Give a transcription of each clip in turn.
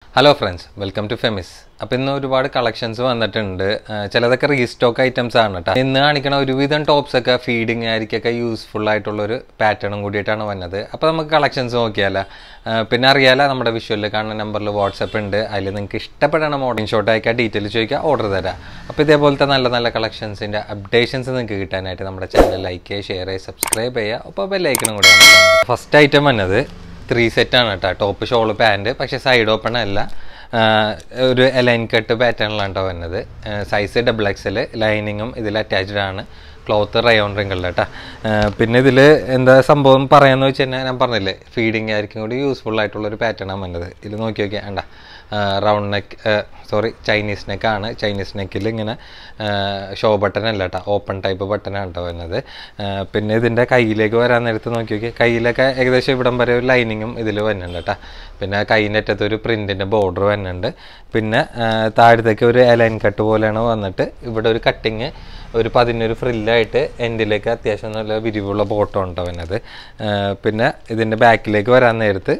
Hello friends welcome to ഫെമിസ് അപ്പോൾ ഇന്ന് ഒരുപാട് കളക്ഷൻസ് വന്നിട്ടുണ്ട് ആ, ചിലതൊക്കെ റീസ്റ്റോക്ക് ഐറ്റംസ് ആണ് കേട്ടോ ഇന്ന് കാണിക്കണ ഒരുവിധം ടോപ്സ് ഒക്കെ ഫീഡിങ് ആയിരിക്കൊക്കെ യൂസ്ഫുൾ ആയിട്ടുള്ളൊരു പാറ്റേണും കൂടിയിട്ടാണ് വന്നത് അപ്പോൾ നമുക്ക് കളക്ഷൻസ് നോക്കിയാലോ ആ, പിന്നെ അറിയാലോ നമ്മുടെ വിഷ്വലിൽ കാണുന്ന നമ്പറിൽ വാട്സപ്പ് ഉണ്ട് അതിൽ നിങ്ങൾക്ക് ഇഷ്ടപ്പെടണ മോഡലിംഗ് ഷോട്ട് അയക്കുക ഡീറ്റെയിൽ ചോദിക്കുക ഓർഡർ തരാം അപ്പോൾ ഇതേപോലത്തെ നല്ല നല്ല കളക്ഷൻസിൻ്റെ അപ്ഡേഷൻസ് നിങ്ങൾക്ക് കിട്ടാനായിട്ട് നമ്മുടെ ചാനൽ ലൈക്ക് ചെയ്യുക ഷെയർ ചെയ്യുക സബ്സ്ക്രൈബ് ചെയ്യുക അപ്പോൾ ബെല്ലൈക്കനും കൂടെ ഫസ്റ്റ് ഐറ്റം വന്നത് ത്രീ സെറ്റാണ് കേട്ടോ ടോപ്പ് ഷോള് പാൻറ് പക്ഷേ സൈഡ് ഓപ്പൺ അല്ല ആ, ഒരു എലൈൻ കട്ട് പാറ്റേണിലാണ് കേട്ടോ വരുന്നത് സൈസ് ഡബിൾ എക്സൽ ലൈനിങ്ങും ഇതിൽ അറ്റാച്ച്ഡ് ആണ് ക്ലോത്ത് റയോൺ റിങ്കിളിൽ കേട്ടോ പിന്നെ ഇതിൽ എന്താ സംഭവം പറയാന്ന് വെച്ച് കഴിഞ്ഞാൽ ഞാൻ പറഞ്ഞില്ലേ ഫീഡിങ് ആയിരിക്കും കൂടി യൂസ്ഫുൾ ആയിട്ടുള്ള ഒരു പാറ്റേണാണ് വന്നത് ഇത് നോക്കി നോക്കിയാൽ വേണ്ട റൗണ്ട് നെക്ക് സോറി ചൈനീസ് നെക്കാണ് ചൈനീസ് നെക്കിൽ ഇങ്ങനെ ഷോ ബട്ടൺ അല്ല കേട്ടോ ഓപ്പൺ ടൈപ്പ് ബട്ടനാണ് കേട്ടോ വരുന്നത് ആ, പിന്നെ ഇതിൻ്റെ കയ്യിലേക്ക് വരാൻ നേരത്ത് നോക്കി നോക്കി കയ്യിലൊക്കെ ഏകദേശം ഇവിടം വരെ ഒരു ലൈനിങ്ങും ഇതിൽ വരുന്നുണ്ട് കേട്ടോ പിന്നെ കൈയിൻ്റെ അറ്റത്ത് ഒരു പ്രിൻറ്റിൻ്റെ ബോർഡർ വരുന്നുണ്ട് പിന്നെ ആ, താഴത്തേക്ക് ഒരു എലൈൻ കട്ട് പോലെയാണ് വന്നിട്ട് ഇവിടെ ഒരു കട്ടിങ് ഒരു പതിനൊരു ഫ്രില്ലായിട്ട് എൻഡിലേക്ക് അത്യാവശ്യം നല്ല വിരിവുള്ള ബോട്ടം ഉണ്ടോ വരുന്നത് ആ, പിന്നെ ഇതിൻ്റെ ബാക്കിലേക്ക് വരാൻ നേരത്ത്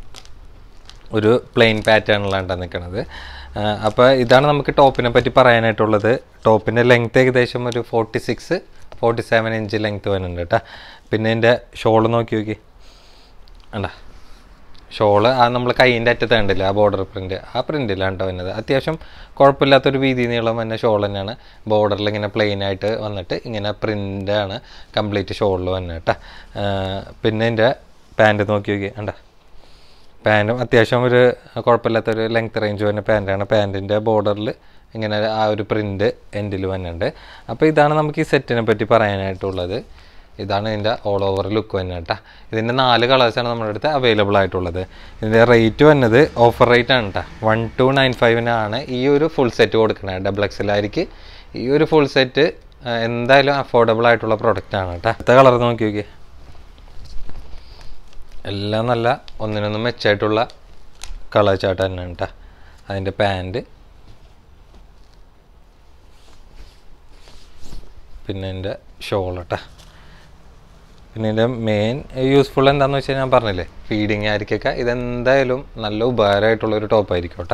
ഒരു പ്ലെയിൻ പാറ്റേണിലാണ് നിൽക്കുന്നത് അപ്പോൾ ഇതാണ് നമുക്ക് ടോപ്പിനെ പറ്റി പറയാനായിട്ടുള്ളത് ടോപ്പിൻ്റെ ലെങ്ത് ഏകദേശം ഒരു forty six forty seven inch length വരുന്നുണ്ട് കേട്ടോ പിന്നെ എൻ്റെ ഷോള് നോക്കി നോക്കി അണ്ട ഷോള് ആ നമ്മൾ കൈയിൻ്റെ അറ്റത്ത് കണ്ടില്ല ആ ബോർഡർ പ്രിൻറ്റ് ആ പ്രിൻറ്റിലാണ് കേട്ടോ വരുന്നത് അത്യാവശ്യം കുഴപ്പമില്ലാത്തൊരു വീതി നീളം തന്നെ ഷോൾ തന്നെയാണ് ബോർഡറിൽ ഇങ്ങനെ പ്ലെയിൻ ആയിട്ട് വന്നിട്ട് ഇങ്ങനെ പ്രിൻ്റാണ് കംപ്ലീറ്റ് ഷോളിൽ വന്നത് കേട്ടോ പിന്നെ എൻ്റെ പാൻറ്റ് നോക്കി നോക്കി കണ്ട പാൻറ്റും അത്യാവശ്യം ഒരു കുഴപ്പമില്ലാത്തൊരു ലെങ്ത് റേഞ്ച് വരുന്ന പാൻറ്റാണ് പാൻറ്റിൻ്റെ ബോർഡറിൽ ഇങ്ങനെ ആ ഒരു പ്രിൻ്റ് എൻഡിൽ വന്നിട്ടുണ്ട് അപ്പോൾ ഇതാണ് നമുക്ക് ഈ സെറ്റിനെ പറ്റി പറയാനായിട്ടുള്ളത് ഇതാണ് ഇതിൻ്റെ ഓൾ ഓവർ ലുക്ക് തന്നെ കേട്ടോ ഇതിൻ്റെ നാല് കളേഴ്സാണ് നമ്മുടെ അടുത്ത് അവൈലബിൾ ആയിട്ടുള്ളത് ഇതിൻ്റെ റേറ്റ് വന്നത് ഓഫർ റേറ്റ് ആണ് കേട്ടോ വൺ ടു നയൻ ഫൈവിനാണ് ഈ ഒരു ഫുൾ സെറ്റ് കൊടുക്കുന്നത് ഡബിൾ എക്സലായിരിക്കും ഈ ഒരു ഫുൾ സെറ്റ് എന്തായാലും അഫോർഡബിൾ ആയിട്ടുള്ള പ്രൊഡക്റ്റ് ആണ് കേട്ടോ അടുത്ത കളർ നോക്കി നോക്കിയേ എല്ലാം നല്ല ഒന്നിനൊന്നും മെച്ചമായിട്ടുള്ള കളർ ചാട്ട് തന്നെയാണ് കേട്ടോ അതിൻ്റെ പാൻറ് പിന്നെ എൻ്റെ ഷോൾ കേട്ടോ പിന്നെ എൻ്റെ മെയിൻ യൂസ്ഫുൾ എന്താണെന്ന് വെച്ചാൽ ഞാൻ പറഞ്ഞില്ലേ ഫീഡിങ് ആയിരിക്കൊക്കെ ഇതെന്തായാലും നല്ല ഉപകാരമായിട്ടുള്ളൊരു ടോപ്പായിരിക്കും കേട്ടോ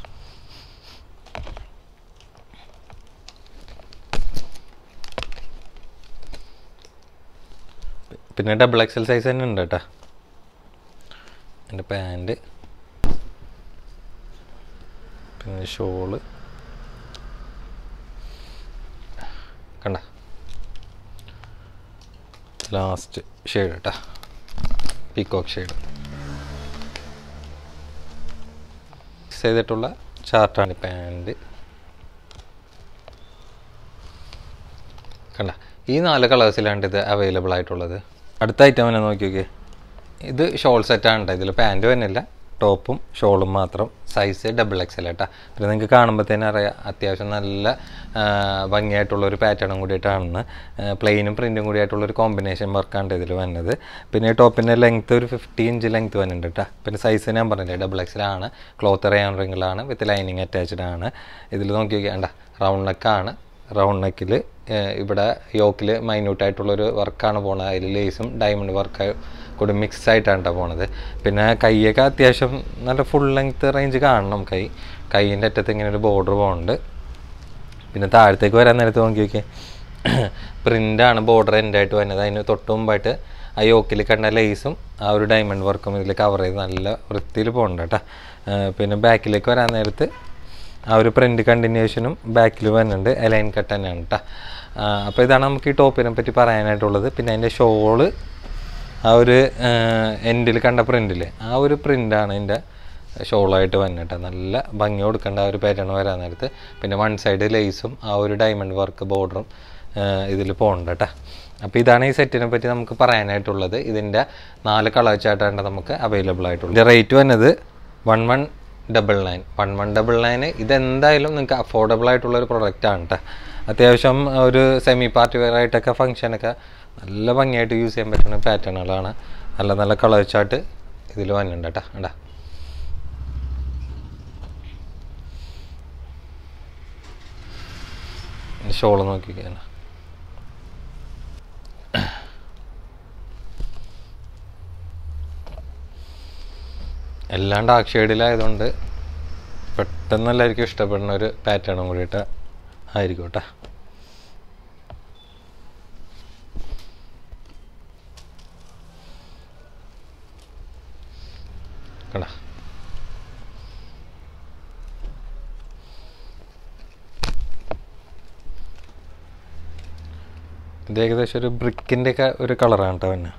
പിന്നെ ഡബിൾ എക്സൽ സൈസ് തന്നെ ഉണ്ട് കേട്ടോ എൻ്റെ പാൻറ് പിന്നെ ഷോള് കണ്ട ലാസ്റ്റ് ഷെയ്ഡ് കേട്ടോ പീക്കോക്ക് ഷെയ്ഡ് മിക്സ് ചെയ്തിട്ടുള്ള ചാർട്ടാണ് പാൻറ് കണ്ട ഈ നാല് കളേഴ്സിലാണ് ഇത് അവൈലബിൾ ആയിട്ടുള്ളത് അടുത്ത ഐറ്റം തന്നെ നോക്കി നോക്കിയേ ഇത് ഷോൾ സെറ്റാണ് കേട്ടോ ഇതിൽ പാൻറ് തന്നെയില്ല ടോപ്പും ഷോളും മാത്രം സൈസ് ഡബിൾ എക്സൽ കേട്ടോ പിന്നെ നിങ്ങൾക്ക് കാണുമ്പോഴത്തേനും അറിയാം അത്യാവശ്യം നല്ല ആ, ഭംഗിയായിട്ടുള്ള ഒരു പാറ്റേണും കൂടിയിട്ടാണ് പ്ലെയിനും പ്രിൻറ്റും കൂടിയായിട്ടുള്ള ഒരു കോമ്പിനേഷൻ വർക്കാണ് ഇതിൽ വന്നത് പിന്നെ ടോപ്പിൻ്റെ ലെങ്ത്ത് ഒരു ഫിഫ്റ്റി ഇഞ്ച് ലെങ്ത്ത് വരുന്നുണ്ട് കേട്ടോ പിന്നെ സൈസ് ഞാൻ പറഞ്ഞില്ലേ ഡബിൾ എക്സലാണ് ക്ലോത്ത് റയാൻ റിങ്ങിലാണ് വിത്ത് ലൈനിങ് അറ്റാച്ച്ഡ് ആണ് ഇതിൽ നോക്കി നോക്കിയാണ്ട റൗണ്ട് നെക്കാണ് റൗണ്ട് നെക്കിൽ ഇവിടെ യോക്കിൽ മൈന്യൂട്ടായിട്ടുള്ളൊരു വർക്കാണ് പോണത് അതിൽ ലേസും ഡയമണ്ട് വർക്ക് കൂടി മിക്സ് ആയിട്ടാണ് കേട്ടോ പോണത് പിന്നെ കൈയൊക്കെ അത്യാവശ്യം നല്ല ഫുൾ ലെങ്ത് റേഞ്ച് കാണണം കൈ കൈയിൻ്റെ അറ്റത്ത് ഇങ്ങനെ ഒരു ബോർഡർ പോകുന്നുണ്ട് പിന്നെ താഴത്തേക്ക് വരാൻ നേരത്ത് നോക്കി നോക്കിയേ പ്രിൻ്റാണ് ബോർഡർ എൻഡായിട്ട് വരുന്നത് അതിന് തൊട്ട് മുമ്പായിട്ട് ആ യോക്കിൽ കണ്ട ലേസും ആ ഒരു ഡയമണ്ട് വർക്കും ഇതിൽ കവർ ചെയ്ത് നല്ല വൃത്തിയിൽ പോകുന്നുണ്ട് കേട്ടോ പിന്നെ ബാക്കിലേക്ക് വരാൻ നേരത്ത് ആ ഒരു പ്രിൻ്റ് കണ്ടിന്യൂഷനും ബാക്കിൽ വരുന്നുണ്ട് എലൈൻ കട്ട് തന്നെയാണ് കേട്ടോ അപ്പോൾ ഇതാണ് നമുക്ക് ഈ ടോപ്പിനെ പറ്റി പറയാനായിട്ടുള്ളത് പിന്നെ അതിൻ്റെ ഷോള് ആ ഒരു എൻഡിൽ കണ്ട പ്രിൻറ്റിൽ ആ ഒരു പ്രിൻ്റാണ് ഇതിൻ്റെ ഷോളായിട്ട് വന്നിട്ട് നല്ല ഭംഗി കൊടുക്കേണ്ട ആ ഒരു പാറ്റേൺ വരാൻ നേരത്ത് പിന്നെ വൺ സൈഡ് ലേസും ആ ഒരു ഡയമണ്ട് വർക്ക് ബോർഡറും ഇതിൽ പോകണ്ട കേട്ടോ അപ്പോൾ ഇതാണ് ഈ സെറ്റിനെ പറ്റി നമുക്ക് പറയാനായിട്ടുള്ളത് ഇതിൻ്റെ നാല് കളർ ചാർട്ടാണ് നമുക്ക് അവൈലബിൾ ആയിട്ടുള്ളത് ഇതിൻ്റെ റേറ്റ് വന്നത് one one double nine one one double nine ഇതെന്തായാലും നിങ്ങൾക്ക് അഫോർഡബിൾ ആയിട്ടുള്ള ഒരു പ്രൊഡക്റ്റ് ആണ് കേട്ടോ അത്യാവശ്യം ഒരു സെമി പാർട്ടി വെയർ ആയിട്ടൊക്കെ ഫംഗ്ഷനൊക്കെ നല്ല ഭംഗിയായിട്ട് യൂസ് ചെയ്യാൻ പറ്റുന്ന പാറ്റേണുകളാണ് നല്ല നല്ല കളർ ചാർട്ട് ഇതിൽ വന്നിട്ടുണ്ട് കേട്ടോ കണ്ടാ ഷോള് നോക്കിക്കാൻ എല്ലാം ഡാർക്ക് ഷെയ്ഡിലായതുകൊണ്ട് പെട്ടെന്ന് എല്ലാവർക്കും ഇഷ്ടപ്പെടുന്ന ഒരു പാറ്റേണും കൂടിയിട്ട് ആയിരിക്കും കേട്ടോ കണ്ട ഇത് ഏകദേശം ഒരു ബ്രിക്കിൻ്റെ ഒക്കെ ഒരു കളറാണ് കേട്ടോ പിന്നെ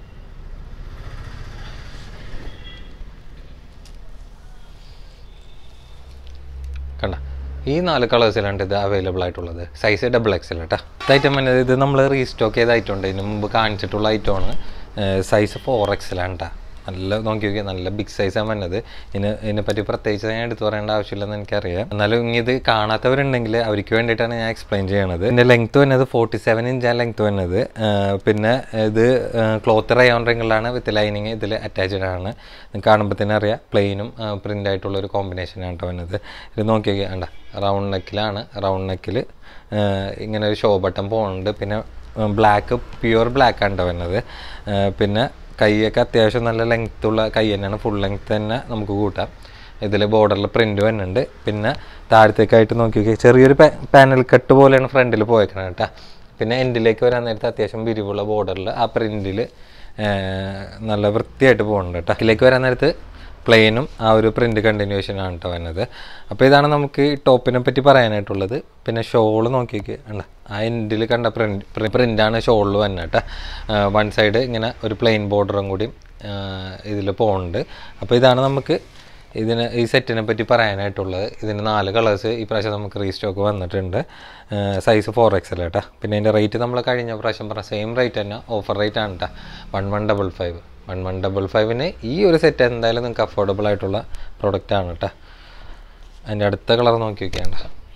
കണ്ട ഈ നാല് കളേഴ്സിലാണ് ഇത് അവൈലബിൾ ആയിട്ടുള്ളത് സൈസ് ഡബിൾ എക്സൽ കേട്ടോ ഐറ്റം തന്നെ ഇത് നമ്മൾ റീസ്റ്റോക്ക് ചെയ്ത ഐറ്റം ഉണ്ട് ഇതിന് മുമ്പ് കാണിച്ചിട്ടുള്ള ഐറ്റമാണ് സൈസ് ഫോർ എക്സലാണ് കേട്ടോ നല്ല നോക്കി നോക്കിയാൽ നല്ല ബിഗ് സൈസാണ് വന്നത് ഇതിന് ഇതിനെപ്പറ്റി പ്രത്യേകിച്ച് ഞാൻ എടുത്തു പറയേണ്ട ആവശ്യമില്ലെന്ന് എനിക്കറിയാം എന്നാലും ഇനി ഇത് കാണാത്തവരുണ്ടെങ്കിൽ അവർക്ക് വേണ്ടിയിട്ടാണ് ഞാൻ എക്സ്പ്ലെയിൻ ചെയ്യണത് ഇതിൻ്റെ ലെങ്ത് വന്നത് ഫോർട്ടി സെവൻ ഇഞ്ചാണ് ലെങ്ത് വന്നത് ആ, പിന്നെ ഇത് ക്ലോത്ത് റയോൺ റിങ്ങിലാണ് വിത്ത് ലൈനിങ് ഇതിൽ അറ്റാച്ച്ഡ് ആണ് നിങ്ങൾക്ക് കാണുമ്പോൾ തന്നെ അറിയാം പ്ലെയിനും പ്രിൻ്റ് ആയിട്ടുള്ള ഒരു കോമ്പിനേഷനാണ് കേട്ടോ വന്നത് ഇത് നോക്കി നോക്കിയാൽ കണ്ട റൗണ്ട് നെക്കിലാണ് റൗണ്ട് നെക്കിൽ ഇങ്ങനെ ഒരു ഷോ ബട്ടൺ പോകുന്നുണ്ട് പിന്നെ ബ്ലാക്ക് പ്യുവർ ബ്ലാക്ക് ആണ് കേട്ടോ വരുന്നത് ആ, പിന്നെ കൈയൊക്കെ അത്യാവശ്യം നല്ല ലെങ്ത് ഉള്ള കൈ തന്നെയാണ് ഫുൾ ലെങ്ത് തന്നെ നമുക്ക് കൂട്ടാം ഇതിൽ ബോർഡറിൽ പ്രിൻ്റ് വരുന്നുണ്ട് പിന്നെ താഴത്തേക്കായിട്ട് നോക്കി നോക്കി ചെറിയൊരു പാനൽ കട്ട് പോലെയാണ് ഫ്രണ്ടിൽ പോയേക്കണത് കേട്ടോ പിന്നെ എൻഡിലേക്ക് വരാൻ നേരത്തെ അത്യാവശ്യം വിരിവുള്ള ബോർഡറിൽ ആ പ്രിൻറ്റിൽ നല്ല വൃത്തിയായിട്ട് പോകുന്നുണ്ട് കേട്ടോ ഇതിലേക്ക് വരാൻ നേരത്ത് പ്ലെയിനും ആ ഒരു പ്രിൻ്റ് കണ്ടിന്യൂഷൻ ആണ് കേട്ടോ വരുന്നത് അപ്പോൾ ഇതാണ് നമുക്ക് ഈ ടോപ്പിനെ പറ്റി പറയാനായിട്ടുള്ളത് പിന്നെ ഷോൾ നോക്കിയൊക്കെ ഉണ്ട് ആ എൻഡിൽ കണ്ട പ്രിൻ്റ് പ്രിൻ്റാണ് ഷോളിൽ വന്നത് കേട്ടോ വൺ സൈഡ് ഇങ്ങനെ ഒരു പ്ലെയിൻ ബോർഡറും കൂടി ഇതിൽ പോകുന്നുണ്ട് അപ്പോൾ ഇതാണ് നമുക്ക് ഇതിന് ഈ സെറ്റിനെ പറ്റി പറയാനായിട്ടുള്ളത് ഇതിന് നാല് കളേഴ്സ് ഈ പ്രാവശ്യം നമുക്ക് റീസ്റ്റോക്ക് വന്നിട്ടുണ്ട് സൈസ് ഫോർ എക്സൽ കേട്ടോ പിന്നെ ഇതിൻ്റെ റേറ്റ് നമ്മൾ കഴിഞ്ഞ പ്രാവശ്യം പറഞ്ഞ സെയിം റേറ്റ് തന്നെ ഓഫർ റേറ്റ് ആണ് കേട്ടോ one one double five one one double ഫൈവിന് ഈ ഒരു സെറ്റ് എന്തായാലും നിങ്ങൾക്ക് അഫോർഡബിൾ ആയിട്ടുള്ള പ്രൊഡക്റ്റ് ആണ് കേട്ടോ അതിൻ്റെ അടുത്ത കളർ നോക്കി നോക്കിയാണ്ട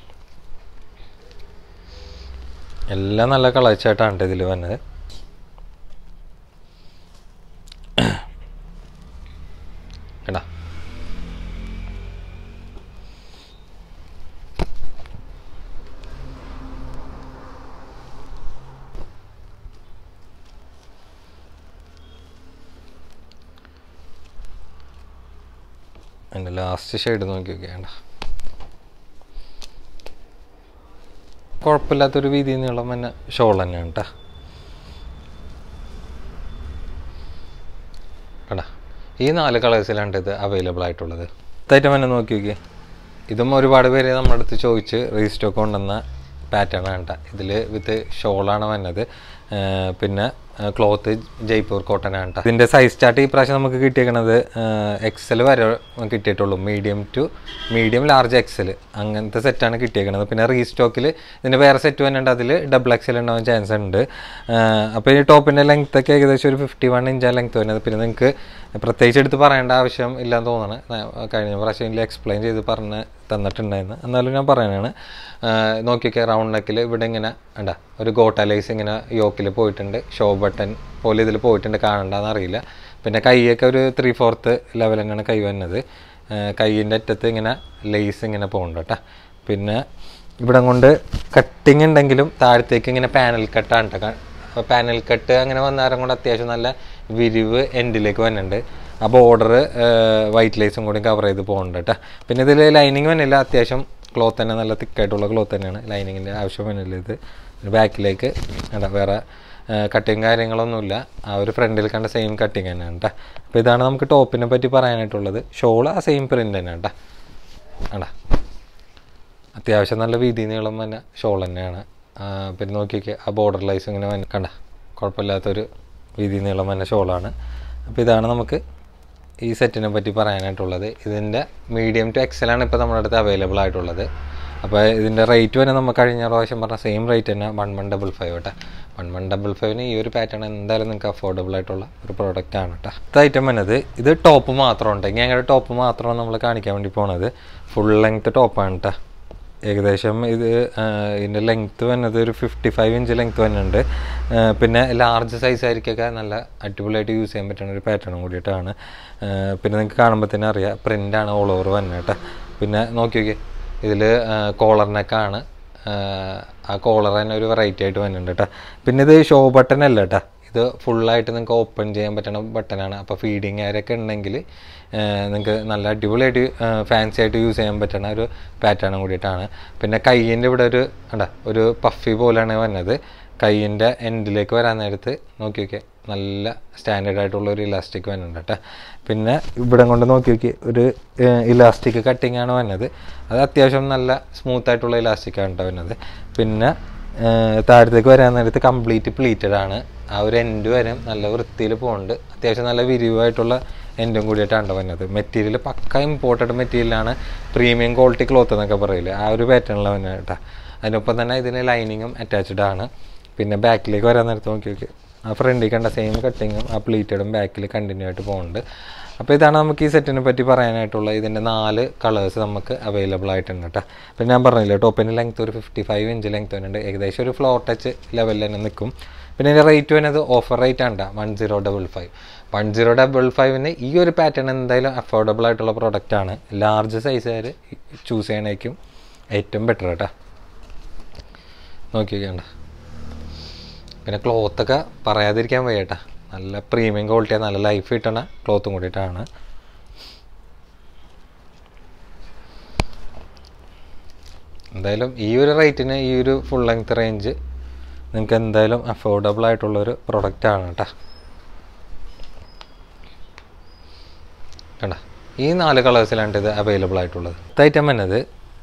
എല്ലാം നല്ല കളേഴ്സായിട്ടാണ് ഇതിൽ വന്നത് കേട്ടാ അതിൻ്റെ ലാസ്റ്റ് ഷെയ്ഡ് നോക്കി നോക്കിയാണ്ട കുഴപ്പമില്ലാത്തൊരു വീതി നീളം തന്നെ ഷോൾ തന്നെയാണ് കേട്ടോ കടാ ഈ നാല് കളേഴ്സിലാണ് ഇത് അവൈലബിൾ ആയിട്ടുള്ളത് ഇതായിട്ട് തന്നെ നോക്കി നോക്കി ഇതും ഒരുപാട് പേര് നമ്മുടെ അടുത്ത് ചോദിച്ച് റീസ്റ്റോക്ക് കൊണ്ടുവന്ന പാറ്റേൺ ആണ് കേട്ടോ ഇതിൽ വിത്ത് ഷോളാണ് വന്നത് ആ, പിന്നെ ക്ലോത്ത് ജയ്പൂർ കോട്ടൺ ആണ് കേട്ടോ ഇതിൻ്റെ സൈസ് ചാർട്ട് ഈ പ്രാവശ്യം നമുക്ക് കിട്ടിയേക്കണത് എക്സൽ വരെ കിട്ടിയിട്ടുള്ളൂ medium to medium large XL അങ്ങനത്തെ സെറ്റാണ് കിട്ടിയേക്കണത് പിന്നെ റീസ്റ്റോക്കിൽ ഇതിൻ്റെ വേറെ സെറ്റ് വന്നിട്ടുണ്ട് അതിൽ ഡബിൾ എക്സൽ ഉണ്ടാവാൻ ചാൻസ് ഉണ്ട് അപ്പോൾ ഈ ടോപ്പിൻ്റെ ലെങ്ത് ഒക്കെ ഏകദേശം ഒരു ഫിഫ്റ്റി വൺ ഇഞ്ചാണ് ലെങ്ത് വരുന്നത് പിന്നെ നിങ്ങൾക്ക് പ്രത്യേകിച്ച് എടുത്ത് പറയേണ്ട ആവശ്യം ഇല്ലാന്ന് തോന്നുന്നു ഞാൻ കഴിഞ്ഞ പ്രാവശ്യം ഇതിൽ എക്സ്പ്ലെയിൻ ചെയ്ത് പറഞ്ഞ് തന്നിട്ടുണ്ടായിരുന്നു എന്നാലും ഞാൻ പറയാനാണ് നോക്കിയൊക്കെ റൗണ്ട് നെക്കിൽ ഇവിടെ ഇങ്ങനെ ഉണ്ടാ ഒരു ഗോട്ട ലൈസ് ഇങ്ങനെ യോക്കിൽ പോയിട്ടുണ്ട് ഷോ ബട്ടൺ പോലെ ഇതിൽ പോയിട്ടുണ്ട് കാണണ്ടെന്ന് അറിയില്ല പിന്നെ കൈയൊക്കെ ഒരു ത്രീ ഫോർത്ത് ലെവൽ തന്നെയാണ് കൈ വന്നത് കൈയിൻ്റെ അറ്റത്ത് ഇങ്ങനെ ലേസ് ഇങ്ങനെ പോകുന്നുണ്ട് കേട്ടോ പിന്നെ ഇവിടെ കൊണ്ട് കട്ടിങ് ഉണ്ടെങ്കിലും താഴത്തേക്ക് ഇങ്ങനെ പാനൽ കട്ടാണ് കേട്ടോ അപ്പോൾ പാനൽ കട്ട് അങ്ങനെ വന്നാലും കൊണ്ട് അത്യാവശ്യം നല്ല വിരിവ് എൻഡിലേക്ക് വന്നിട്ടുണ്ട് ആ ബോർഡർ വൈറ്റ് ലൈസും കൂടി കവർ ചെയ്ത് പോകുന്നുണ്ട് കേട്ടോ പിന്നെ ഇതിൽ ലൈനിങ് വന്നില്ല അത്യാവശ്യം ക്ലോത്ത് തന്നെ നല്ല തിക്കായിട്ടുള്ള ക്ലോത്ത് തന്നെയാണ് ലൈനിങ്ങിൻ്റെ ആവശ്യം വന്നില്ല ഇത് ബാക്കിലേക്ക് വേണ്ട വേറെ കട്ടിങ് കാര്യങ്ങളൊന്നുമില്ല ആ ഒരു ഫ്രണ്ടിൽ കണ്ട സെയിം കട്ടിങ് തന്നെയാണ് കേട്ടോ അപ്പോൾ ഇതാണ് നമുക്ക് ടോപ്പിനെ പറ്റി പറയാനായിട്ടുള്ളത് ഷോൾ ആ സെയിം പ്രിൻ്റ് തന്നെയാണ് കേട്ടോ ആണ്ടാ അത്യാവശ്യം നല്ല വീതി നീളം തന്നെ ഷോൾ തന്നെയാണ് ആ, പിന്നെ നോക്കിയൊക്കെ ആ ബോർഡർ ലൈസ് ഇങ്ങനെ വന്ന് കണ്ട കുഴപ്പമില്ലാത്തൊരു വീതി നീളം തന്നെ ഷോളാണ് അപ്പോൾ ഇതാണ് നമുക്ക് ഈ സെറ്റിനെ പറ്റി പറയാനായിട്ടുള്ളത് ഇതിൻ്റെ മീഡിയം ടു എക്സലാണ് ഇപ്പോൾ നമ്മുടെ അടുത്ത് അവൈലബിൾ ആയിട്ടുള്ളത് അപ്പോൾ ഇതിൻ്റെ റേറ്റ് വരെ നമുക്ക് കഴിഞ്ഞ പ്രാവശ്യം പറഞ്ഞ സെയിം റേറ്റ് തന്നെ വൺ വൺ ഡബിൾ ഫൈവ് കേട്ടോ വൺ വൺ ഡബിൾ ഫൈവിന് ഈ ഒരു പാറ്റേൺ എന്തായാലും നിങ്ങൾക്ക് അഫോർഡബിൾ ആയിട്ടുള്ള ഒരു പ്രോഡക്റ്റ് ആണ് കേട്ടോ ഇത് ഐറ്റം വന്നത് ഇത് ടോപ്പ് മാത്രം ഉണ്ട് ഇങ്ങനെ അങ്ങനെ ടോപ്പ് മാത്രമാണ് നമ്മൾ കാണിക്കാൻ വേണ്ടി പോണത് ഫുൾ ലെങ്ത് ടോപ്പാണ് കേട്ടോ ഏകദേശം ഇത് ആ, ഇതിൻ്റെ ലെങ്ത്ത് വന്നത് ഒരു ഫിഫ്റ്റി ഫൈവ് ഇഞ്ച് ലെങ്ത്ത് വരുന്നുണ്ട് ആ, പിന്നെ ലാർജ് സൈസ് ആയിരിക്കൊക്കെ നല്ല അടിപൊളിയായിട്ട് യൂസ് ചെയ്യാൻ പറ്റുന്ന ഒരു പാറ്റേണും കൂടിയിട്ടാണ് ആ, പിന്നെ നിങ്ങൾക്ക് കാണുമ്പോൾ തന്നെ അറിയാം പ്രിൻ്റാണ് ഓൾ ഓവർ വന്നത് കേട്ടോ പിന്നെ നോക്കി നോക്കി ഇതിൽ കോളർ നെക്കാണ് ആ കോളർ തന്നെ ഒരു വെറൈറ്റി ആയിട്ട് വരുന്നുണ്ട് കേട്ടോ പിന്നെ ഇത് ഷോ ബട്ടൺ അല്ല കേട്ടോ ഇത് ഫുള്ളായിട്ട് നിങ്ങൾക്ക് ഓപ്പൺ ചെയ്യാൻ പറ്റുന്ന ബട്ടണാണ് അപ്പോൾ ഫീഡിങ് ആരൊക്കെ ഉണ്ടെങ്കിൽ നിങ്ങൾക്ക് നല്ല അടിപൊളിയായിട്ട് ഫാൻസി ആയിട്ട് യൂസ് ചെയ്യാൻ പറ്റുന്ന ഒരു പാറ്റേണും കൂടിയിട്ടാണ് പിന്നെ കയ്യിൻ്റെ ഇവിടെ ഒരു കണ്ട ഒരു പഫി പോലെയാണ് വന്നത് കയ്യിൻ്റെ എൻഡിലേക്ക് വരാൻ നേരത്ത് നോക്കി നോക്കിയാൽ നല്ല സ്റ്റാൻഡേർഡ് ആയിട്ടുള്ള ഒരു ഇലാസ്റ്റിക് വരുന്നുണ്ട് കേട്ടോ പിന്നെ ഇവിടെ കൊണ്ട് നോക്കി നോക്കി ഒരു ഇലാസ്റ്റിക് കട്ടിങ് ആണ് വന്നത് അത് അത്യാവശ്യം നല്ല സ്മൂത്ത് ആയിട്ടുള്ള ഇലാസ്റ്റിക് ആണ് കേട്ടോ വരുന്നത് പിന്നെ ഏഹ് താഴത്തേക്ക് വരാൻ നേരത്ത് കംപ്ലീറ്റ് പ്ലീറ്റഡ് ആണ് ആ ഒരു എൻഡ് വരെ നല്ല വൃത്തിയിൽ പോകുന്നുണ്ട് അത്യാവശ്യം നല്ല വിരിവായിട്ടുള്ള എൻഡും കൂടിയിട്ടാണ് വരുന്നത് മെറ്റീരിയൽ പക്ക ഇമ്പോർട്ടഡ് മെറ്റീരിയലാണ് പ്രീമിയം ക്വാളിറ്റി ക്ലോത്ത് എന്നൊക്കെ പറയില്ലേ ആ ഒരു പാറ്റേണിലാണ് വരുന്നത് കേട്ടോ അതിനൊപ്പം തന്നെ ഇതിന് ലൈനിങ്ങും അറ്റാച്ച്ഡ് ആണ് പിന്നെ ബാക്കിലേക്ക് വരാൻ നേരത്ത് നോക്കി നോക്കി ആ ഫ്രണ്ടിൽ കണ്ട സെയിം കട്ടിങ്ങും ആ പ്ലീറ്റഡും ബാക്കിൽ കണ്ടിന്യൂ ആയിട്ട് പോകുന്നുണ്ട് അപ്പോൾ ഇതാണ് നമുക്ക് ഈ സെറ്റിനെ പറ്റി പറയാനായിട്ടുള്ള ഇതിൻ്റെ നാല് കളേഴ്സ് നമുക്ക് അവൈലബിൾ ആയിട്ടുണ്ട് കേട്ടോ പിന്നെ ഞാൻ പറഞ്ഞില്ലേ ടോപ്പിൻ്റെ ലെങ്ത് ഒരു ഫിഫ്റ്റി ഫൈവ് ഇഞ്ച് ലെങ്ത് വരുന്നുണ്ട് ഏകദേശം ഒരു ഫ്ലോർ ടച്ച് ലെവലിൽ തന്നെ നിൽക്കും പിന്നെ ഇതിൻ്റെ റേറ്റ് വരുന്നത് ഓഫർ റേറ്റ് ആണ് one zero double five one zero double ഫൈവിന് ഈ ഒരു പാറ്റേൺ എന്തായാലും അഫോർഡബിൾ ആയിട്ടുള്ള പ്രോഡക്റ്റ് ആണ് ലാർജ് സൈസുകാർ ചൂസ് ചെയ്യണേക്കും ഏറ്റവും ബെറ്റർ കേട്ടോ നോക്കി നോക്കിയാണ്ട പിന്നെ ക്ലോത്തൊക്കെ പറയാതിരിക്കാൻ വയ്യട്ടാ നല്ല പ്രീമിയം ക്വാളിറ്റിയാണ് നല്ല ലൈഫ് കിട്ടണ ക്ലോത്തും കൂടിയിട്ടാണ് എന്തായാലും ഈ ഒരു റേറ്റിന് ഈ ഒരു ഫുൾ ലെങ്ത് റേഞ്ച് നിങ്ങൾക്ക് എന്തായാലും അഫോർഡബിൾ ആയിട്ടുള്ളൊരു പ്രൊഡക്റ്റ് ആണ് കേട്ടോ കണ്ട ഈ നാല് കളേഴ്സിലാണ് ഇത് അവൈലബിൾ ആയിട്ടുള്ളത് ഐറ്റം എന്നത്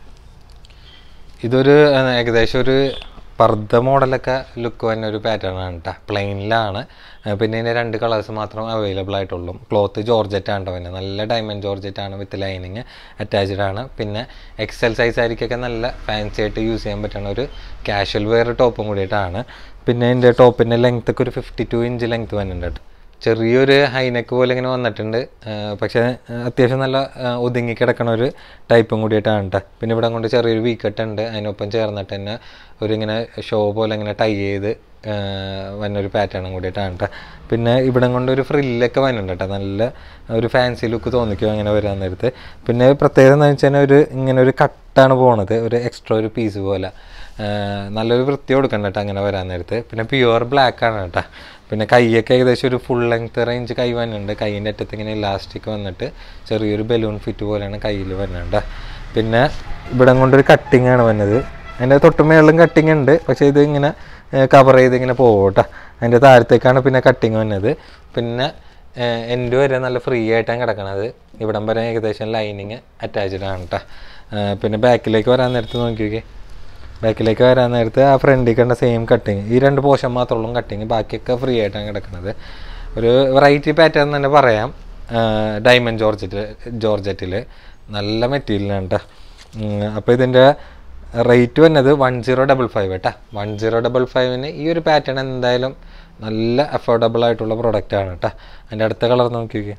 ഇതൊരു ഏഹ്, ഏകദേശം ഒരു പർദ്ദ മോഡലൊക്കെ ലുക്ക് വരുന്ന ഒരു പാറ്റേൺ ആണ് കേട്ടോ പ്ലെയിനിലാണ് പിന്നെ ഇതിൻ്റെ രണ്ട് കളേഴ്സ് മാത്രം അവൈലബിൾ ആയിട്ടുള്ളൂ ക്ലോത്ത് ജോർജറ്റ് ആണ് കേട്ടോ പിന്നെ നല്ല ഡയമണ്ട് ജോർജറ്റ് ആണ് വിത്ത് ലൈനിങ് അറ്റാച്ച്ഡ് ആണ് പിന്നെ എക്സൽ സൈസ് ആയിരിക്കൊക്കെ നല്ല ഫാൻസി ആയിട്ട് യൂസ് ചെയ്യാൻ പറ്റുന്ന ഒരു കാഷ്വൽ വെയർ ടോപ്പും കൂടിയിട്ടാണ് പിന്നെ ഇതിൻ്റെ ടോപ്പിൻ്റെ ലെങ്ത് ഒക്കെ ഒരു ഫിഫ്റ്റി ടു ഇഞ്ച് ലെങ്ത് വരുന്നുണ്ട് കേട്ടോ ചെറിയൊരു ഹൈനെക്ക് പോലെ ഇങ്ങനെ വന്നിട്ടുണ്ട് ആ, പക്ഷേ ആ, അത്യാവശ്യം നല്ല ആ, ഒതുങ്ങി കിടക്കണ ഒരു ടൈപ്പും കൂടിയിട്ടാണ് കേട്ടോ പിന്നെ ഇവിടെ കൊണ്ട് ചെറിയൊരു വീക്കട്ട് ഉണ്ട് അതിനൊപ്പം ചേർന്നിട്ട് തന്നെ ഒരു ഇങ്ങനെ ഷോ പോലെ ഇങ്ങനെ ടൈ ചെയ്ത് ആ, വന്നൊരു പാറ്റേണും കൂടിയിട്ടാണ് കേട്ടോ പിന്നെ ഇവിടെ കൊണ്ട് ഒരു ഫ്രില്ലൊക്കെ വരുന്നുണ്ട് കേട്ടോ നല്ല ഒരു ഫാൻസി ലുക്ക് തോന്നിക്കും അങ്ങനെ വരാൻ നേരത്ത് പിന്നെ പ്രത്യേകത എന്ന് വെച്ചാൽ ഒരു ഇങ്ങനെ ഒരു കട്ടാണ് പോണത് ഒരു എക്സ്ട്രാ ഒരു പീസ് പോലെ ആ, നല്ലൊരു വൃത്തി കൊടുക്കണം കേട്ടോ അങ്ങനെ വരാൻ നേരത്ത് പിന്നെ പ്യുവർ ബ്ലാക്ക് ആണ് കേട്ടോ പിന്നെ കൈയൊക്കെ ഏകദേശം ഒരു ഫുൾ ലെങ്ത് റേഞ്ച് കൈ വന്നിട്ടുണ്ട് കൈയിൻ്റെ അറ്റത്ത് ഇങ്ങനെ ഇലാസ്റ്റിക് വന്നിട്ട് ചെറിയൊരു ബലൂൺ ഫിറ്റ് പോലെയാണ് കയ്യിൽ വരുന്നുണ്ട് പിന്നെ ഇവിടെ കൊണ്ടൊരു കട്ടിങ് ആണ് വന്നത് അതിൻ്റെ തൊട്ട് മേളിലും കട്ടിങ് ഉണ്ട് പക്ഷേ ഇത് ഇങ്ങനെ കവർ ചെയ്ത് ഇങ്ങനെ പോകട്ടെ അതിൻ്റെ താഴത്തേക്കാണ് പിന്നെ കട്ടിങ് വന്നത് പിന്നെ എൻ്റെ വരെ നല്ല ഫ്രീ ആയിട്ടാണ് കിടക്കണത് ഇവിടം വരെ ഏകദേശം ലൈനിങ് അറ്റാച്ച്ഡ് ആണ് കേട്ടോ പിന്നെ ബാക്കിലേക്ക് വരാൻ നേരത്ത് നോക്കി നോക്കിയേ ബാക്കിലേക്ക് വരാൻ നേരത്ത് ആ ഫ്രണ്ടിൽ കണ്ട സെയിം കട്ടിങ് ഈ രണ്ട് പോർഷൻ മാത്രമേ ഉള്ളൂ കട്ടിങ് ബാക്കിയൊക്കെ ഫ്രീ ആയിട്ടാണ് കിടക്കുന്നത് ഒരു വെറൈറ്റി പാറ്റേൺ തന്നെ പറയാം ഡയമണ്ട് ജോർജറ്റ് ജോർജറ്റിൽ നല്ല മെറ്റീരിയലാണ് കേട്ടോ അപ്പോൾ ഇതിൻ്റെ റേറ്റ് വന്നത് വൺ സീറോ ഡബിൾ ഫൈവ് കേട്ടോ വൺ സീറോ ഡബിൾ ഫൈവിന് ഈ ഒരു പാറ്റേൺ എന്തായാലും നല്ല അഫോർഡബിൾ ആയിട്ടുള്ള പ്രൊഡക്റ്റ് ആണ് കേട്ടോ അതിൻ്റെ അടുത്ത കളർ നോക്കി നോക്കി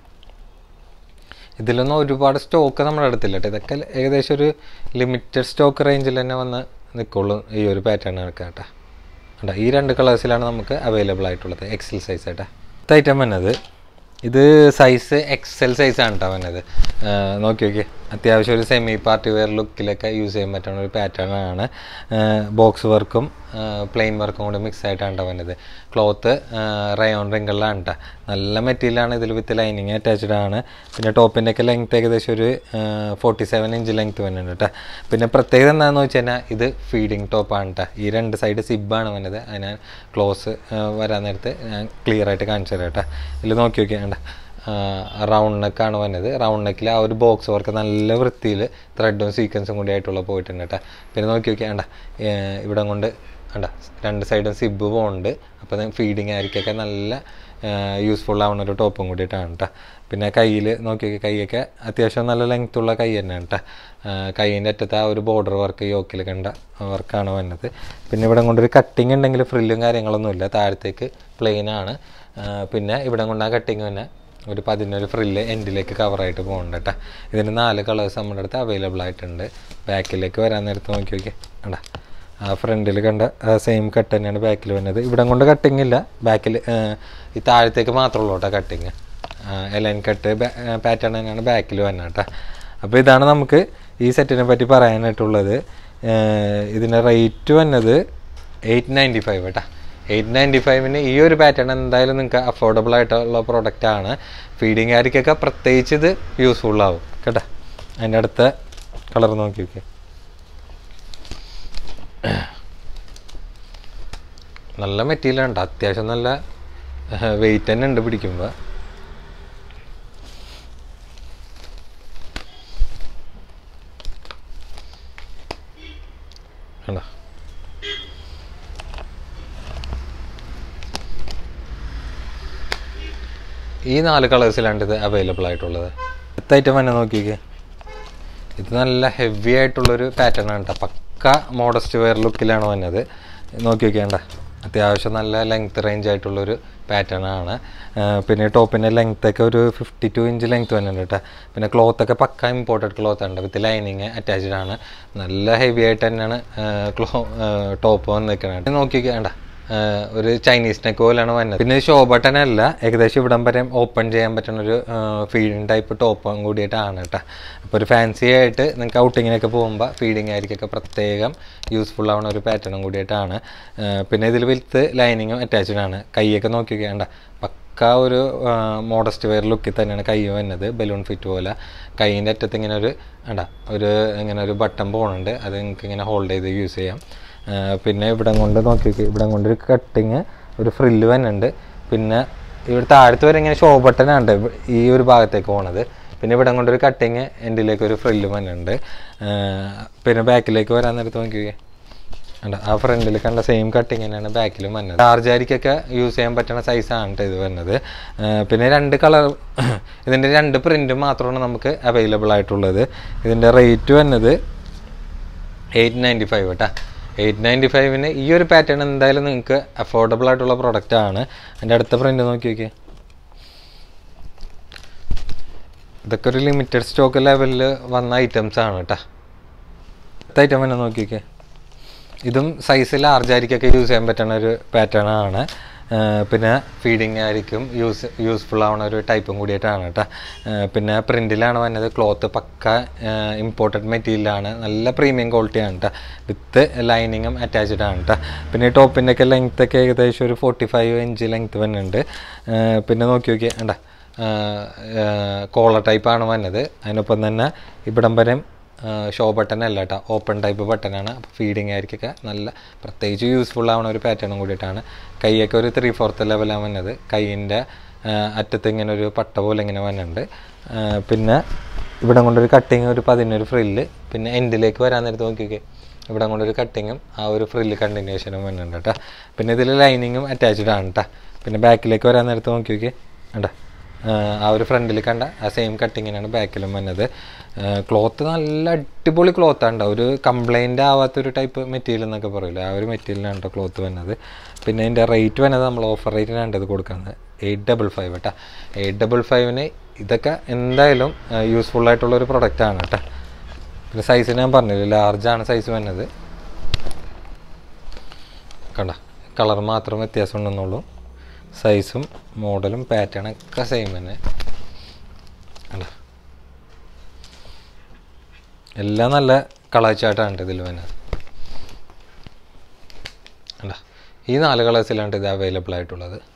ഇതിലൊന്നും ഒരുപാട് സ്റ്റോക്ക് നമ്മുടെ അടുത്തില്ല കേട്ടോ ഇതൊക്കെ ഏകദേശം ഒരു ലിമിറ്റഡ് സ്റ്റോക്ക് റേഞ്ചിൽ തന്നെ വന്ന് നിൽക്കുള്ളൂ ഈ ഒരു പാറ്റേൺ എടുക്കാം കേട്ടോ കണ്ടോ ഈ രണ്ട് കളേഴ്സിലാണ് നമുക്ക് അവൈലബിൾ ആയിട്ടുള്ളത് എക്സൽ സൈസ് കേട്ടോ ഐറ്റം വന്നത് ഇത് സൈസ് എക്സൽ സൈസ് ആണ് കേട്ടോ വന്നത് നോക്കി നോക്കി അത്യാവശ്യം ഒരു സെമി പാർട്ടി വെയർ ലുക്കിലൊക്കെ യൂസ് ചെയ്യാൻ പറ്റുന്ന ഒരു പാറ്റേൺ ആണ് ബോക്സ് വർക്കും പ്ലെയിൻ വർക്കും കൂടി മിക്സ് ആയിട്ടാണ് കേട്ടോ വന്നത് ക്ലോത്ത് റയോൺ റിങ്കിളിലാണ് കേട്ടോ നല്ല മെറ്റീരിയലാണ് ഇതിൽ വിത്ത് ലൈനിങ് അറ്റാച്ച്ഡ് ആണ് പിന്നെ ടോപ്പിൻ്റെ ഒക്കെ ലെങ്ത് ഏകദേശം ഒരു ഫോർട്ടി സെവൻ ഇഞ്ച് ലെങ്ത് വരുന്നുണ്ട് കേട്ടോ പിന്നെ പ്രത്യേകത എന്താണെന്ന് വെച്ച് കഴിഞ്ഞാൽ ഇത് ഫീഡിങ് ടോപ്പാണ് കേട്ടോ ഈ രണ്ട് സൈഡ് സിബാണ് വന്നത് അത് ഞാൻ ക്ലോസ് വരാൻ നേരത്ത് ഞാൻ ക്ലിയർ ആയിട്ട് കാണിച്ചു തരാം കേട്ടോ ഇതിൽ നോക്കി നോക്കിയാണ്ട റൗണ്ട് നെക്കാണ് വന്നത് റൗണ്ട് നെക്കിൽ ആ ഒരു ബോക്സ് വർക്ക് നല്ല വൃത്തിയിൽ ത്രെഡും സീക്വൻസും കൂടി ആയിട്ടുള്ള പോയിട്ടുണ്ട് കേട്ടോ പിന്നെ നോക്കി നോക്കിയാണ്ട ഇവിടെ കൊണ്ട് കണ്ട രണ്ട് സൈഡും സിബ് പോകുന്നുണ്ട് അപ്പോൾ ഫീഡിങ് ആയിരിക്കൊക്കെ നല്ല യൂസ്ഫുൾ ആവുന്ന ഒരു ടോപ്പും കൂടിയിട്ടാണ് കേട്ടോ പിന്നെ കയ്യിൽ നോക്കി നോക്കി കൈയൊക്കെ അത്യാവശ്യം നല്ല ലെങ്ത് ഉള്ള കൈ തന്നെയാണ് കേട്ടോ കൈയിൻ്റെ അറ്റത്ത് ആ ഒരു ബോർഡർ വർക്ക് യോക്കിൽ കണ്ട വർക്കാണ് വന്നത് പിന്നെ ഇവിടെ കൊണ്ടൊരു കട്ടിങ് ഉണ്ടെങ്കിൽ ഫ്രില്ലും കാര്യങ്ങളൊന്നുമില്ല താഴത്തേക്ക് പ്ലെയിൻ ആണ് പിന്നെ ഇവിടെ കൊണ്ട് ആ കട്ടിങ് തന്നെ ഒരു പതിനൊരു ഫ്രില്ല് എൻഡിലേക്ക് കവറായിട്ട് പോകുന്നുണ്ട് കേട്ടോ ഇതിന് നാല് കളേഴ്സ് നമ്മുടെ അടുത്ത് അവൈലബിൾ ആയിട്ടുണ്ട് ബാക്കിലേക്ക് വരാൻ നേരത്ത് നോക്കി നോക്കി കണ്ടാ ആ ഫ്രണ്ടിൽ കണ്ട സെയിം കട്ട് തന്നെയാണ് ബാക്കിൽ വന്നത് ഇവിടെ കൊണ്ട് കട്ടിങ് ഇല്ല ബാക്കിൽ ഈ താഴത്തേക്ക് മാത്രമേ ഉള്ളൂ കേട്ടോ കട്ടിങ് എലൈൻ കട്ട് പാറ്റേൺ തന്നെയാണ് ബാക്കിൽ വന്നത് കേട്ടോ അപ്പോൾ ഇതാണ് നമുക്ക് ഈ സെറ്റിനെ പറ്റി പറയാനായിട്ടുള്ളത് ഇതിൻ്റെ റേറ്റ് വന്നത് എയ്റ്റ് നയൻറ്റി ഫൈവ് കേട്ടോ എയ്റ്റ് നയൻറ്റി ഫൈവിന് ഈ ഒരു പാറ്റേൺ എന്തായാലും നിങ്ങൾക്ക് അഫോർഡബിൾ ആയിട്ടുള്ള പ്രോഡക്റ്റ് ആണ് ഫീഡിങ് ആയിരിക്കൊക്കെ പ്രത്യേകിച്ച് ഇത് യൂസ്ഫുൾ ആവും കേട്ടോ അതിൻ്റെ അടുത്ത കളർ നോക്കി നോക്കി നല്ല മെറ്റീരിയൽ ഉണ്ട് അത്യാവശ്യം നല്ല വെയിറ്റ് തന്നെ ഉണ്ട് പിടിക്കുമ്പോൾ കണ്ടോ ഈ നാല് കളേഴ്സിലാണ് ഇത് അവൈലബിൾ ആയിട്ടുള്ളത് അടുത്ത ഐറ്റം തന്നെ നോക്കിക്കേ ഇത് നല്ല ഹെവി ആയിട്ടുള്ളൊരു പാറ്റേൺ ആണ് കേട്ടോ പക്ക മോഡസ്റ്റ് വെയർ ലുക്കിലാണ് വന്നത് നോക്കി നോക്കിയാണ്ട അത്യാവശ്യം നല്ല ലെങ്ത് റേഞ്ച് ആയിട്ടുള്ളൊരു പാറ്റേൺ ആണ് ആ, പിന്നെ ടോപ്പിൻ്റെ ലെങ്ത് ഒക്കെ ഒരു ഫിഫ്റ്റി ടു ഇഞ്ച് ലെങ്ത് വന്നിട്ടുണ്ട് കേട്ടോ പിന്നെ ക്ലോത്ത് ഒക്കെ പക്ക ഇമ്പോർട്ടഡ് ക്ലോത്ത് ഉണ്ട് വിത്ത് ലൈനിങ് അറ്റാച്ച്ഡ് ആണ് നല്ല ഹെവി ആയിട്ട് തന്നെയാണ് ക്ലോ ടോപ്പ് വന്ന് നിൽക്കുന്നത് നോക്കി നോക്കിയാണ്ട ആഹ് ഒരു ചൈനീസ് നെക്ക് പോലെയാണ് വന്നത് പിന്നെ ഷോ ബട്ടൺ അല്ല ഏകദേശം ഇവിടം വരെ ഓപ്പൺ ചെയ്യാൻ പറ്റുന്ന ഒരു ഫീഡിങ് ടൈപ്പ് ടോപ്പും കൂടിയിട്ടാണ് കേട്ടോ അപ്പോൾ ഒരു ഫാൻസി ആയിട്ട് നിങ്ങൾക്ക് ഔട്ടിങ്ങിനൊക്കെ പോകുമ്പോൾ ഫീഡിങ് ആയിരിക്കൊക്കെ പ്രത്യേകം യൂസ്ഫുൾ ആവുന്ന ഒരു പാറ്റേണും കൂടിയിട്ടാണ് ആഹ് പിന്നെ ഇതിൽ വിത്ത് ലൈനിങ്ങും അറ്റാച്ച്ഡ് ആണ് കൈയൊക്കെ നോക്കി വേണ്ട പക്ക ഒരു മോഡസ്റ്റ് വെയർ ലുക്കിൽ തന്നെയാണ് കൈ വന്നത് ബലൂൺ ഫിറ്റ് പോലെ കൈയിൻ്റെ അറ്റത്ത് ഇങ്ങനെ ഒരു വേണ്ട ഒരു ഇങ്ങനെ ഒരു ബട്ടൺ പോകുന്നുണ്ട് അത് നിങ്ങൾക്ക് ഇങ്ങനെ ഹോൾഡ് ചെയ്ത് യൂസ് ചെയ്യാം ആ, പിന്നെ ഇവിടെ കൊണ്ട് നോക്കി ഇവിടെ കൊണ്ട് ഒരു കട്ടിങ് ഒരു ഫ്രില്ല് വരുന്നുണ്ട് പിന്നെ ഇവിടെ താഴത്ത് വരെ ഇങ്ങനെ ഷോ ബട്ടനാണ് ഈ ഒരു ഭാഗത്തേക്ക് പോണത് പിന്നെ ഇവിടെ കൊണ്ടൊരു കട്ടിങ് എൻഡിലേക്ക് ഒരു ഫ്രില്ല് വരുന്നുണ്ട് ആ, പിന്നെ ബാക്കിലേക്ക് വരാൻ നേരത്ത് നോക്കിയേ ഉണ്ട് ആ ഫ്രണ്ടിൽ കണ്ട സെയിം കട്ടിങ് തന്നെയാണ് ബാക്കിലും വന്നത് ചാർജാരിക്കൊക്കെ യൂസ് ചെയ്യാൻ പറ്റുന്ന സൈസാണ് കേട്ടോ ഇത് വരുന്നത് ആ, പിന്നെ രണ്ട് കളർ ഇതിൻ്റെ രണ്ട് പ്രിൻറ്റ് മാത്രമാണ് നമുക്ക് അവൈലബിൾ ആയിട്ടുള്ളത് ഇതിൻ്റെ റേറ്റ് വന്നത് എയ്റ്റ് നയൻറ്റി ഫൈവ് കേട്ടോ എയ്റ്റ് നയൻറ്റി ഫൈവിന് ഈ ഒരു പാറ്റേൺ എന്തായാലും നിങ്ങൾക്ക് അഫോർഡബിൾ ആയിട്ടുള്ള പ്രൊഡക്റ്റ് ആണ് എൻ്റെ അടുത്ത പ്രിൻ്റ് നോക്കി നോക്കിയേ ഇതൊക്കെ ഒരു ലിമിറ്റഡ് സ്റ്റോക്ക് ലെവലിൽ വന്ന ഐറ്റംസ് ആണ് കേട്ടോ അടുത്ത ഐറ്റം തന്നെ നോക്കി നോക്കിയേ ഇതും സൈസ് ലാർജ് ആയിരിക്കൊക്കെ യൂസ് ചെയ്യാൻ പറ്റുന്ന ഒരു പാറ്റേൺ ആണ് ആ, പിന്നെ ഫീഡിങ് ആയിരിക്കും യൂസ് യൂസ്ഫുൾ ആവുന്ന ഒരു ടൈപ്പും കൂടിയിട്ടാണ് കേട്ടോ ആ, പിന്നെ പ്രിൻറ്റിലാണ് വന്നത് ക്ലോത്ത് പക്ക ഇമ്പോർട്ടഡ് മെറ്റീരിയലാണ് നല്ല പ്രീമിയം ക്വാളിറ്റിയാണ് കേട്ടോ വിത്ത് ലൈനിങ്ങും അറ്റാച്ച്ഡ് ആണ് കേട്ടോ പിന്നെ ഈ ടോപ്പിൻ്റെ ഒക്കെ ലെങ്ത് ഒക്കെ ഏകദേശം ഒരു ഫോർട്ടി ഫൈവ് ഇഞ്ച് ലെങ്ത് വരുന്നുണ്ട് ആ, പിന്നെ നോക്കി നോക്കി വേണ്ട കോളർ ടൈപ്പാണ് വന്നത് അതിനൊപ്പം തന്നെ ഇവിടം വരെ ഷോ ബട്ടൺ അല്ല കേട്ടോ ഓപ്പൺ ടൈപ്പ് ബട്ടണാണ് അപ്പോൾ ഫീഡിങ് ആയിരിക്കൊക്കെ നല്ല പ്രത്യേകിച്ച് യൂസ്ഫുൾ ആവുന്ന ഒരു പാറ്റേണും കൂടിയിട്ടാണ് കൈയൊക്കെ ഒരു ത്രീ ഫോർത്ത് ലെവലാണ് വന്നത് കൈയിൻ്റെ അറ്റത്ത് ഇങ്ങനെ ഒരു പട്ട പോലെ ഇങ്ങനെ വന്നിട്ടുണ്ട് ആ, പിന്നെ ഇവിടെ കൊണ്ടൊരു കട്ടിങ് ഒരു പതിനൊരു ഫ്രില്ല് പിന്നെ എൻഡിലേക്ക് വരാൻ നേരത്ത് നോക്കിയൊക്കെ ഇവിടെ കൊണ്ടൊരു കട്ടിങ്ങും ആ ഒരു ഫ്രില്ല് കണ്ടിന്യൂഷനും വരുന്നുണ്ട് കേട്ടോ പിന്നെ ഇതിൽ ലൈനിങ്ങും അറ്റാച്ച്ഡ് ആണ് കേട്ടോ പിന്നെ ബാക്കിലേക്ക് വരാൻ നേരത്ത് നോക്കി നോക്കി കണ്ടോ ആ ഒരു ഫ്രണ്ടിൽ കണ്ട ആ സെയിം കട്ടിങ്ങിനാണ് ബാക്കിലും വന്നത് ക്ലോത്ത് നല്ല അടിപൊളി ക്ലോത്താണ് ട്ടോ. ഒരു കംപ്ലൈൻ്റ് ആവാത്തൊരു ടൈപ്പ് മെറ്റീരിയൽ എന്നൊക്കെ പറയില്ല ആ ഒരു മെറ്റീരിയലാണ് കേട്ടോ ക്ലോത്ത് വന്നത് പിന്നെ ഇതിൻ്റെ റേറ്റ് വന്നത് നമ്മൾ ഓഫർ റേറ്റിനാണ് ഇത് കൊടുക്കുന്നത് എയ്റ്റ് ഡബിൾ ഫൈവ് കേട്ടോ എയ്റ്റ് ഡബിൾ ഫൈവിന് ഇതൊക്കെ എന്തായാലും യൂസ്ഫുൾ ആയിട്ടുള്ള ഒരു പ്രൊഡക്റ്റാണ് കേട്ടോ പിന്നെ സൈസ് ഞാൻ പറഞ്ഞില്ല ലാർജാണ് സൈസ് വന്നത് കണ്ട കളർ മാത്രം വ്യത്യാസം ഉണ്ടെന്നുള്ളൂ സൈസും മോഡലും പാറ്റേൺ ഒക്കെ സെയിം തന്നെ കണ്ട എല്ലാം നല്ല കളാച്ചാട്ടാണ് ഇതിൽ വരുന്നത് കണ്ട ഈ നാല് കളേഴ്സിലാണ് ഇത് അവൈലബിൾ ആയിട്ടുള്ളത്